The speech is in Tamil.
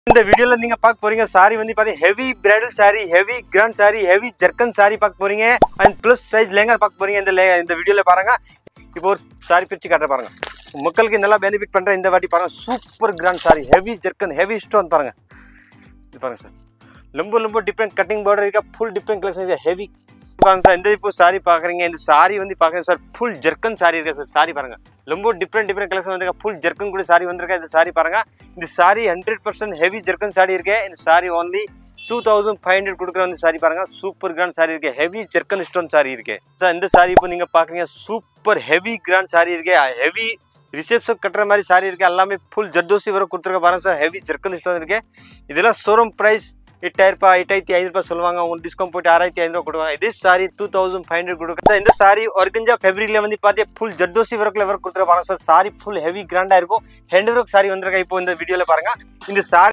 இந்த வீடியோல நீங்க பார்க்க போறீங்க சாரி வந்து பாத்தீங்க heavy bridal sari heavy grand sari heavy zircon sari பார்க்க போறீங்க அண்ட் ப்ளஸ் சைஸ் லெங்கா பார்க்க போறீங்க இந்த le- இந்த வீடியோல பாருங்க இப்போ ஒரு சாரி பிரிச்சு காட்டுற பாருங்க மக்களுக்கு நல்லா பெனிஃபிட் பண்ற இந்த வாட்டி பாருங்க super grand sari heavy zircon heavy stone பாருங்க இது பாருங்க சார் ரொம்ப ரொம்ப டிஃப்ரெண்ட் கட்டிங் பார்டர் இருக்கா ஃபுல் டிஃப்ரெண்ட் கலெக்ஷன் இருக்கா ஹெவி பாருங்க சார் இந்த இப்போ சாரி பார்க்குறீங்க இந்த சாரி வந்து பார்க்குறேன் சார் ஃபுல் ஜர்க்கன் சாரி இருக்கா சார் சாரி பாருங்க ரொம்ப டிஃப்ரெண்ட் டிஃப்ரெண்ட் கலெக்ஷன் வந்திருக்கா ஃபுல் ஜர்க்கன் கூட சாரி வந்திருக்கா இந்த சாரி பாருங்க இந்த sari hundred percent heavy zircon sari இருக்கு இந்த sari only two thousand five hundred கொடுக்குற வந்து சாரி பாருங்க சூப்பர் கிராண்ட் சாரி இருக்கு ஹெவி ஜர்க்கன் ஸ்டோன் சாரி இருக்கு சார் இந்த சாரி இப்போ நீங்க பாக்குறீங்க சூப்பர் ஹெவி கிராண்ட் சாரி இருக்கு ஹெவி ரிசெப்ஷன் கட்டுற மாதிரி சாரி இருக்கு எல்லாமே ஃபுல் ஜர்தோசி வர கொடுத்துருக்க பாருங்க சார் ஹெவி ஜர்க்கன் ஸ்டோன் இருக்கு இதெல்லாம் ஷோரூம் ப்ரைஸ் எட்டாயிரம் ரூபாய் எட்டாயிரத்தி ஐநூறு ரூபாய் சொல்லுவாங்க உங்களுக்கு டிஸ்கவுண்ட் போட்டு ஆறாயிரத்தி ஐநூறு கொடுவாங்க இதே sari two thousand five hundred கொடுக்குறது இந்த சாரி ஒர்கஞ்சா ஃபெப்ரிக்ல வந்து பார்த்தே ஃபுல் ஜர்தோசி ஒர்க்ல ஒர்க் கொடுத்துருப்பாங்க சார் சாரி ஃபுல் ஹெவி கிராண்டா இருக்கும் ஹேண்ட் ஒர்க் சாரி வந்திருக்கா இப்போ இந்த வீடியோல பாருங்க இந்த சாரி